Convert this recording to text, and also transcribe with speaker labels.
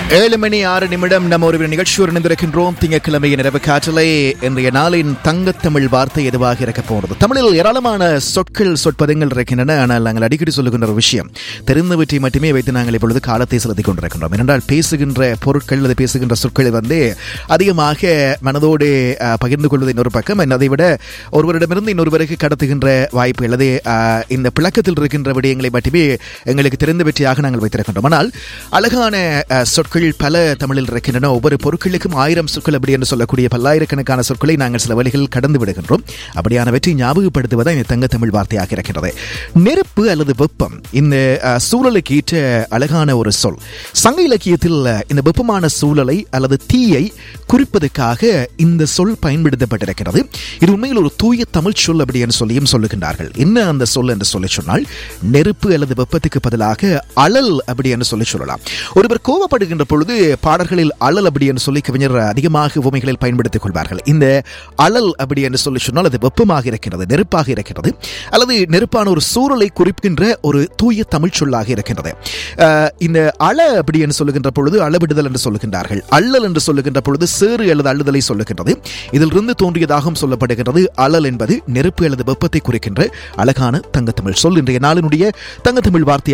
Speaker 1: ஏழு மணி ஆறு நிமிடம் நம்ம ஒரு நிகழ்ச்சியோடு இணைந்திருக்கின்றோம் திங்கட்கிழமையின் இரவு காற்றலை இன்றைய நாளின் தங்கத்தமிழ் வார்த்தை எதுவாக இருக்க போகிறது தமிழில் ஏராளமான சொற்கள் சொற்பதங்கள் இருக்கின்றன ஆனால் நாங்கள் அடிக்கடி சொல்லுகின்ற ஒரு விஷயம் தெரிந்தவற்றை மட்டுமே வைத்து நாங்கள் இப்பொழுது காலத்தை செலுத்திக் கொண்டிருக்கின்றோம் ஏனென்றால் பேசுகின்ற பொருட்கள் அல்லது பேசுகின்ற சொற்கள் வந்து அதிகமாக மனதோடு அஹ், பகிர்ந்து கொள்வது இன்னொரு பக்கம் and அதை விட ஒருவரிடமிருந்து இன்னொருவருக்கு கடத்துகின்ற வாய்ப்பு அல்லது அஹ், இந்த பிளக்கத்தில் இருக்கின்ற விடயங்களை மட்டுமே எங்களுக்கு தெரிந்தவற்றையாக நாங்கள் வைத்திருக்கின்றோம் ஆனால் அழகான அஹ், சொற்கள் பல தமிழில் இருக்கின்றன ஒவ்வொரு பொருட்களுக்கும் ஆயிரம் சொற்கள் அப்படி என்று சொல்லக்கூடிய பல்லாயிரக்கணக்கான சொற்களை நாங்கள் சில வழிகளில் கடந்து விடுகின்றோம் அப்படியானவற்றை ஞாபகப்படுத்துவதா இந்த தங்க தமிழ் வார்த்தையாக இருக்கிறது நெருப்பு அல்லது வெப்பம் இந்த அஹ், சூழலுக்கு ஏற்ற அழகான ஒரு சொல் சங்க இலக்கியத்தில் அஹ், இந்த வெப்பமான சூழலை அல்லது தீயை குறிப்பதற்காக இந்த சொல் பயன்படுத்தப்பட்டிருக்கிறது இது உண்மையில் ஒரு தூய தமிழ் சொல் அப்படி என்று சொல்லியும் சொல்லுகின்றார்கள் என்ன அந்த சொல் என்று சொல்லி சொன்னால் நெருப்பு அல்லது வெப்பத்துக்கு பதிலாக அழல் அப்படி என்று சொல்லி சொல்லலாம் ஒருவர் கோபப்படுகின்ற பொழுது பாடல்களில் அழல் அப்படி என்று சொல்லி கவிஞர் அதிகமாக உவமைகளில் பயன்படுத்திக் கொள்வார்கள் இந்த அழல் அப்படி என்று சொல்லி சொன்னால் அது வெப்பமாக இருக்கிறது நெருப்பாக இருக்கிறது அல்லது நெருப்பான ஒரு சூழலை குறிப்பிக்கின்ற ஒரு தூய தமிழ் சொல்லாக இருக்கின்றது அஹ், இந்த அழ அப்படி என்று சொல்லுகின்ற பொழுது அளவிடுதல் என்று சொல்லுகின்றார்கள் அள்ளல் என்று சொல்லுகின்ற பொழுது சேறு அல்லது அள்ளுதலை சொல்லுகின்றது இதிலிருந்து தோன்றியதாகவும் சொல்லப்படுகின்றது அழல் என்பது நெருப்பு அல்லது வெப்பத்தை குறிக்கின்ற அழகான தங்கத்தமிழ் சொல் இன்றைய நாளினுடைய தங்கத்தமிழ் வார்த்தை